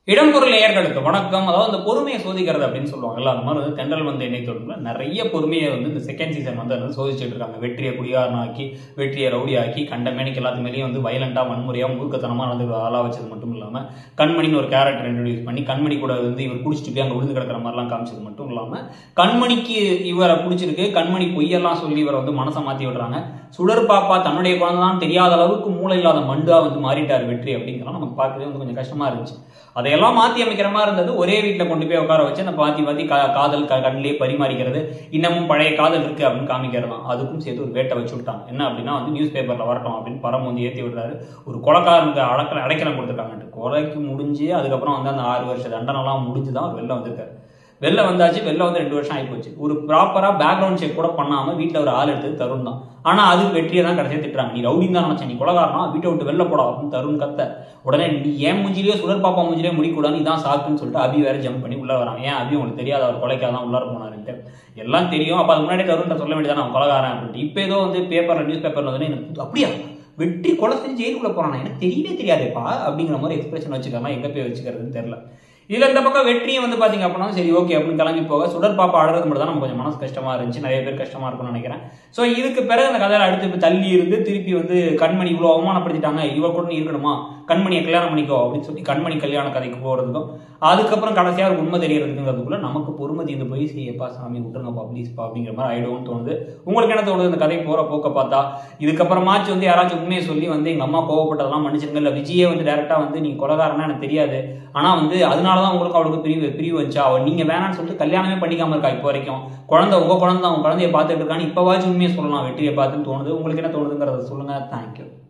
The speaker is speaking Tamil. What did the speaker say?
இடம்பொருள் நேயர்களுக்கு வணக்கம் அதாவது இந்த பொறுமையை சோதிக்கிறது அப்படின்னு சொல்லுவாங்கல்ல அந்த மாதிரி வந்து தென்றல் வந்து என்னை தொடர்புல நிறைய பொறுமையை வந்து இந்த செகண்ட் சீசன் வந்து அதை சோதிச்சுட்டு இருக்காங்க வெற்றியை குடியாரனாக்கி வெற்றியை ரவுடியாக்கி கண்ட மேனிக்கு எல்லாத்து மேலேயும் வந்து வயலண்டா வன்முறையா மூர்க்கத்தனமா நடந்து ஆளா வச்சது மட்டும் இல்லாம கண்மணின்னு ஒரு கேரக்டர் இன்ட்ரடியூஸ் பண்ணி கண்மணி கூட வந்து இவர் குடிச்சிட்டு போய் அங்க விழுந்து கிடக்கிற மாதிரிலாம் காமிச்சது மட்டும் இல்லாம கண்மணிக்கு இவரை பிடிச்சிருக்கு கண்மணி பொய்யெல்லாம் சொல்லி இவரை வந்து மனசை மாத்தி விடுறாங்க சுடர் பாப்பா தன்னுடைய குழந்தை தான் தெரியாத அளவுக்கு மூளை இல்லாத மண்டா வந்து மாறிட்டார் வெற்றி அப்படிங்கிறலாம் நமக்கு பார்க்கவே வந்து கொஞ்சம் கஷ்டமா இருந்துச்சு அதையெல்லாம் மாத்தி அமைக்கிற மாதிரி இருந்தது ஒரே வீட்டில் கொண்டு போய் உட்கார வச்சு அந்த பாத்தி பாத்தி கா- காதல் க- கண்ணிலே பரிமாறிக்கிறது இன்னமும் பழைய காதல் இருக்கு அப்படின்னு காமிக்கிறது தான் அதுக்கும் சேர்த்து ஒரு வேட்டை வச்சு விட்டாங்க என்ன அப்படின்னா வந்து நியூஸ் பேப்பர்ல வரட்டும் அப்படின்னு பரம் வந்து ஏற்றி விடுறாரு ஒரு கொலைக்காரனுக்கு அடக்கல அடைக்கலம் கொடுத்துருக்காங்க கொலைக்கு முடிஞ்சு அதுக்கப்புறம் வந்து அந்த ஆறு வருஷ தண்டனைலாம் முடிஞ்சு தான் அவர் வெளில வந்திருக்காரு வெளில வந்தாச்சு வெளில வந்து ரெண்டு வருஷம் ஆகிப்போச்சு ஒரு ப்ராப்பரா பேக்ரவுண்ட் செக் கூட பண்ணாம வீட்டில் ஒரு ஆள் எடுத்து தருண் தான் ஆனா அது வெற்றியை தான் கடைசியா திட்டுறாங்க நீ ரவுடின்னு தான் நினைச்சேன் நீ கொலகாரனா வீட்டை விட்டு வெளில போடா அப்படின்னு தருண் கத்த உடனே நீ ஏன் மூஞ்சிலேயே சுடர் பாப்பா மூஞ்சிலேயே முடிக்கூடாது இதான் சாக்குன்னு சொல்லிட்டு அபி வேற ஜம்ப் பண்ணி உள்ள வரான் ஏன் அபி உங்களுக்கு தெரியாது அவர் கொலைக்காதான் உள்ளார போனாருன்ட்டு எல்லாம் தெரியும் அப்ப அது முன்னாடி தருண்கிட்ட சொல்ல வேண்டியதானே அவன் கொலகாரன் அப்படின்ட்டு இப்போ ஏதோ வந்து பேப்பர்ல நியூஸ் பேப்பர்ல வந்து எனக்கு புது- அப்படியா வெற்றி கொலை செஞ்சு ஜெயிலுக்குள்ள போறானா எனக்கு தெரியவே தெரியாதேப்பா அப்படிங்கிற மாதிரி எக்ஸ்பிரஷன் வச்சுக்கலாம் எங்க போய் வச்சுக்கிறதுன்னு தெரியல இதுல இந்த பக்கம் வெற்றியை வந்து பாத்தீங்க அப்படின்னா சரி ஓகே அப்படின்னு கிளம்பி போக சுடர் பாப்பா அழறது மட்டும் தான் நமக்கு கொஞ்சம் மனசு கஷ்டமா இருந்துச்சு நிறைய பேர் கஷ்டமா இருக்கும்னு நினைக்கிறேன் சோ இதுக்கு பிறகு அந்த கதையில அடுத்து இப்ப தள்ளி இருந்து திருப்பி வந்து கண்மணி இவ்வளவு அவமானப்படுத்திட்டாங்க இவ கூட நீ இருக்கணுமா கண்மணியை கல்யாணம் பண்ணிக்கோ அப்படின்னு சொல்லி கண்மணி கல்யாண கதைக்கு போறதுக்கும் அதுக்கப்புறம் கடைசியா ஒரு உண்மை தெரியறதுக்குங்கிறதுக்குள்ள நமக்கு பொறுமை தீர்ந்து போய் சரி எப்பா சாமி விட்டுருங்கப்பா ப்ளீஸ்ப்பா அப்படிங்கிற மாதிரி ஆயிடும்னு தோணுது உங்களுக்கு என்ன தோணுது இந்த கதை போற போக்க பார்த்தா இதுக்கப்புறமாச்சும் வந்து யாராச்சும் உண்மையை சொல்லி வந்து எங்க அம்மா கோவப்பட்டதெல்லாம் மன்னிச்சிருங்க இல்ல விஜயே வந்து டேரக்டா வந்து நீ கொலகாரனா எனக்கு தெரியாது ஆனா வந்து அதனாலதான் உங்களுக்கு அவளுக்கு பிரிவு பிரிவு வந்துச்சா அவள் நீங்க வேணாம்னு சொல்லிட்டு கல்யாணமே பண்ணிக்காம இருக்கா இப்போ வரைக்கும் குழந்தை உங்க குழந்தை உங்க குழந்தைய பார்த்துட்டு இருக்கான்னு இப்பவாச்சும் உண்மையை சொல்லலாம் வெற்றியை பார்த்துன்னு தோணுது உங்களுக்கு என்ன தோணுதுங்கிறத சொல்லுங்க தேங்க்யூ